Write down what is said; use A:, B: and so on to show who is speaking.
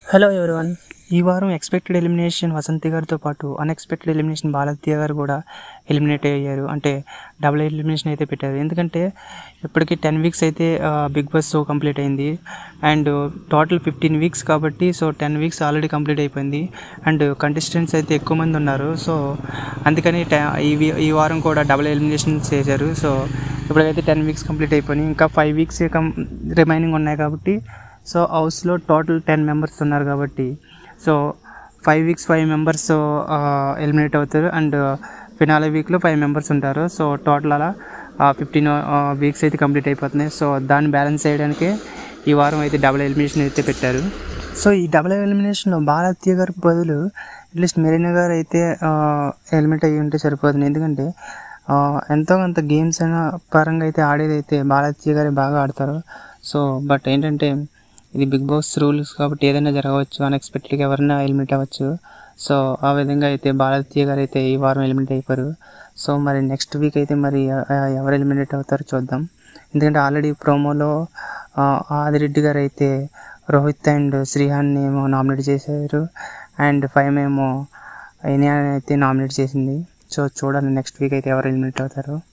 A: hello everyone
B: ఈ వారం expected elimination Vasanthi గారితో పాటు అన్ఎక్స్పెక్టెడ్ ఎలిమినేషన్ బాలత్య గారు కూడా ఎలిమినేట్ అయ్యారు అంటే డబుల్ ఎలిమినేషన్ అయితే పెట్టారు ఎందుకంటే ఇప్పటికి టెన్ వీక్స్ అయితే బిగ్ బాస్ షో కంప్లీట్ అయింది అండ్ టోటల్ ఫిఫ్టీన్ వీక్స్ కాబట్టి so ten weeks already complete అయిపోయింది అండ్ కంటెస్టెంట్స్ అయితే ఎక్కువ మంది ఉన్నారు సో అందుకని టె- ఈ వీ- ఈ వారం కూడా డబుల్ ఎలిమినేషన్ చేశారు సో ఇప్పటికైతే టెన్ వీక్స్ కంప్లీట్ అయిపోయినాయి ఇంకా ఫైవ్ వీక్స్ కం రిమైనింగ్ ఉన్నాయి కాబట్టి సో హౌస్లో టోటల్ టెన్ మెంబర్స్ ఉన్నారు కాబట్టి so five weeks five members eliminate అవుతారు అండ్ ఫినాలే వీక్లో ఫైవ్ మెంబర్స్ ఉంటారు సో టోటల్ అలా ఫిఫ్టీన్ వీక్స్ అయితే కంప్లీట్ అయిపోతున్నాయి సో దాన్ని బ్యాలెన్స్ చేయడానికి ఈ వారం అయితే డబుల్ ఎలిమినేషన్ అయితే పెట్టారు సో ఈ డబుల్ ఎలిమినేషన్లో భారతీయ గారి బదులు అట్లీస్ట్ మెరీనా గారు అయితే ఎలిమినేట్ అయ్యి ఉంటే సరిపోతుంది ఎందుకంటే ఆ, ఎంతో కొంత గేమ్స్ అయినా పరంగా అయితే ఆడేది అయితే భారతీయ గారే బాగా ఆడతారు సో బట్ ఏంటంటే ఇది బిగ్ బాస్ రూల్స్ కాబట్టి ఏదైనా జరగవచ్చు అన్ఎక్స్పెక్టెడ్గా ఎవరైనా ఎలిమినేట్ అవ్వచ్చు సో ఆ విధంగా అయితే భారతీయ గారు అయితే ఈ వారం ఎలిమినేట్ అయిపోయారు సో మరి నెక్స్ట్ వీక్ అయితే మరి ఆ, ఎవరు ఎలిమినేట్ అవుతారో చూద్దాం ఎందుకంటే ఆల్రెడీ ప్రోమోలో ఆదిరెడ్డి గారు అయితే రోహిత్ అండ్ శ్రీహాన్ని ఏమో నామినేట్ చేశారు అండ్ ఫైవ్ ఏమో ఇనియా అయితే నామినేట్ చేసింది సో చూడాలి నెక్స్ట్ వీక్ అయితే ఎవరు ఎలిమినేట్ అవుతారో